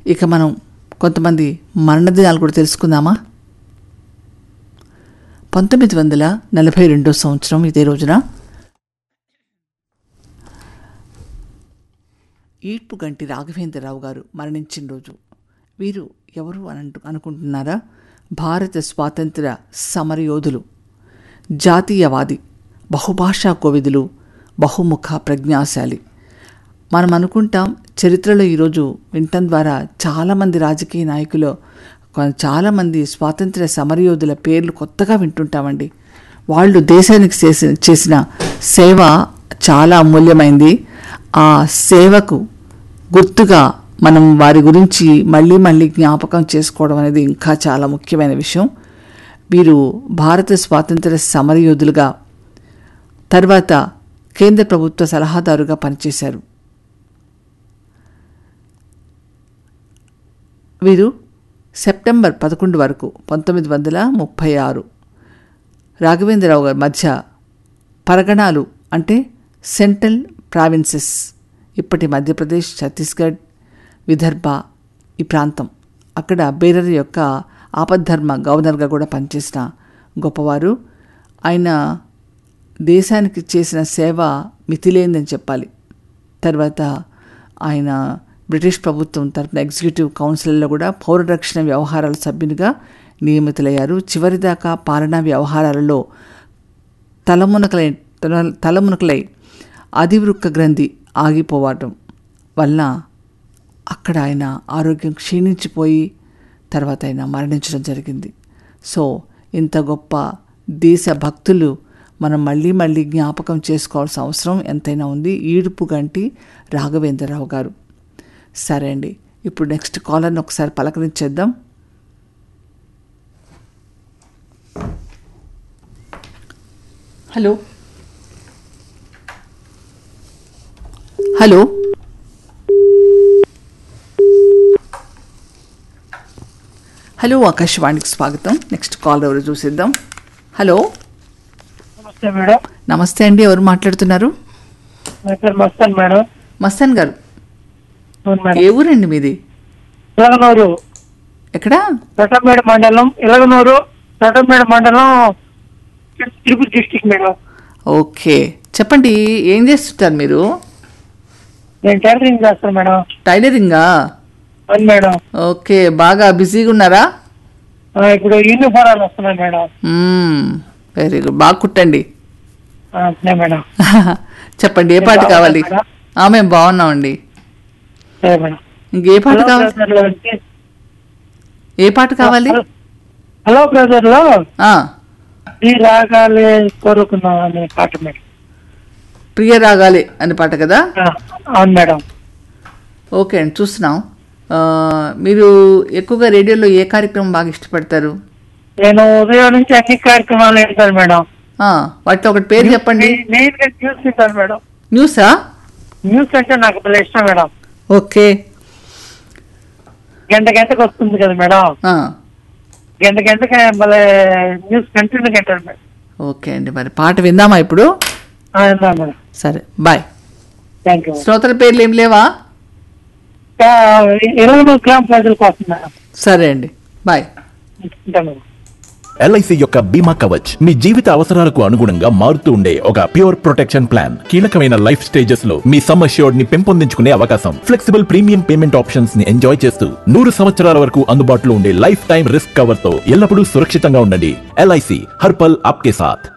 ఇక మనం కొంతమంది మరణదినాలు కూడా తెలుసుకుందామా పంతొమ్మిది వందల నలభై రెండో సంవత్సరం ఇదే రోజున ఈడ్పుగంటి రాఘవేంద్రరావు గారు మరణించిన రోజు వీరు ఎవరు అని అంటు అనుకుంటున్నారా భారత స్వాతంత్ర సమరయోధులు జాతీయవాది బహుభాషా కోవిదులు బహుముఖ ప్రజ్ఞాశాలి మనం అనుకుంటాం చరిత్రలో ఈరోజు వినటం ద్వారా చాలామంది రాజకీయ నాయకులు కొ- చాలామంది స్వాతంత్ర సమరయోధుల పేర్లు కొత్తగా వింటుంటామండి వాళ్ళు దేశానికి చేసిన చేసిన సేవ చాలా అమూల్యమైంది ఆ సేవకు గుర్తుగా మనం వారి గురించి మళ్ళీ మళ్ళీ జ్ఞాపకం చేసుకోవడం అనేది ఇంకా చాలా ముఖ్యమైన విషయం వీరు భారత స్వాతంత్ర సమరయోధులుగా తర్వాత కేంద్ర ప్రభుత్వ సలహాదారుగా పనిచేశారు వీరు సెప్టెంబర్ పదకొండు వరకు పంతొమ్మిది వందల ముప్పై ఆరు రాఘవేంద్రరావు గారి మధ్య పరగణాలు అంటే సెంట్రల్ ప్రావిన్సెస్ ఇప్పటి మధ్యప్రదేశ్ ఛత్తీస్గఢ్ విదర్భ ఈ ప్రాంతం అక్కడ బేరర్ యొక్క ఆపద్ధర్మ గవర్నర్గా కూడా పనిచేసిన గొప్పవారు ఆయన దేశానికి చేసిన సేవ మితిలేందని చెప్పాలి తర్వాత ఆయన బ్రిటిష్ ప్రభుత్వం తరపున ఎగ్జిక్యూటివ్ కౌన్సిల్లో కూడా పౌర రక్షణ వ్యవహారాల సభ్యునిగా నియమితులయ్యారు చివరిదాకా పాలనా వ్యవహారాలలో తలమునకలై తల- తలమునకలై అధివృక్క గ్రంథి ఆగిపోవటం వలన అక్కడ ఆయన ఆరోగ్యం క్షీణించిపోయి తర్వాత ఆయన మరణించడం జరిగింది సో ఇంత గొప్ప దేశ భక్తులు మనం మళ్ళీ మళ్ళీ జ్ఞాపకం చేసుకోవాల్సిన అవసరం ఎంతైనా ఉంది ఈడుపు గంటి రాఘవేంద్రరావు గారు సరే అండి ఇప్పుడు నెక్స్ట్ కాలర్ని ఒకసారి పలకరించేద్దాం హలో హలో హలో ఆకాశవాణికి స్వాగతం నెక్స్ట్ కాల్ ఎవరు చూసేద్దాం హలో నమస్తే మేడం నమస్తే అండి ఎవరు మాట్లాడుతున్నారు నా పేరు మస్తాన్ మేడం మస్తాన్ గారు అవును మేడం ఏ ఊరండి మీది ఇలగనూరు ఎక్కడా రటంపేట మండలం ఇలగనూరు రటంపేట మండలం తిరుపతి డిస్టిక్ మేడం ఓకే చెప్పండి ఏం చేస్తుంటారు మీరు నేను టైలరింగ్ చేస్తాను మేడం టైలరింగా అవును మేడం ఓకే బాగా బిజీగా ఉన్నారా ఆ, ఇప్పుడు యూనిఫారాలు వస్తున్నాయి మేడం వెరీ గుడ్ బాగా కుట్టండి ఆ, అంతే మేడం చెప్పండి ఏ పాట కావాలి ఆ, మేము బాగున్నామండి సరే మేడం ఇంకే పాట హలో కావాలి బ్రదర్ లో వచ్చి- ఏ పాట కావాలి హలో బ్రదర్ లో ఆ, ఈ రాగాలే కోరుకున్నాం అనే పాట మేడం ప్రియ రాగాలి అనే పాట కదా ఆ, అవును మేడం ఓకే అండి చూస్తున్నాం ఆ, మీరు ఎక్కువగా రేడియోలో ఏ కార్యక్రమం బాగా ఇష్టపడతారు నేను ఉదయం నుంచి అన్ని కార్యక్రమాలు వెళ్తాను మేడం ఆ, వాటిలో ఒకటి పేరు చెప్పండి మెయిన్ గా న్యూస్ వింటాను మేడం న్యూసా న్యూస్ అంటే నాకు భలే ఇష్టం మేడం ఓకే గంట గంటకు వస్తుంది కదా మేడం ఆ, గంట గంటకి మళ్ళీ న్యూస్ కంటిన్యూ గంటారు మేడం ఓకే అండి మరి పాట విందామా ఇప్పుడు ఆ, విన్నాను మేడం సరే బాయ్ థ్యాంక్ యూ శ్రోతల పేర్లు ఏం లేవా ఇరవై మూడు గ్రామ ప్రజల కోసం మేడం సరే అండి బాయ్ ఉంటాను మేడం ఎల్ఐసి యొక్క బీమా కవచ్ మీ జీవిత అవసరాలకు అనుగుణంగా మారుతూ ఉండే ఒక ప్యూర్ ప్రొటెక్షన్ ప్లాన్ కీలకమైన లైఫ్ స్టేజెస్ లో మీ సమ్ అష్యూర్డ్ ని పెంపొందించుకునే అవకాశం ఫ్లెక్సిబుల్ ప్రీమియం పేమెంట్ ఆప్షన్స్ ని ఎంజాయ్ చేస్తూ నూరు సంవత్సరాల వరకు అందుబాటులో ఉండే లైఫ్ టైం రిస్క్ కవర్ తో ఎల్లప్పుడూ సురక్షితంగా ఉండండి ఎల్ఐసి హర్పల్ ఆప్కే సాథ్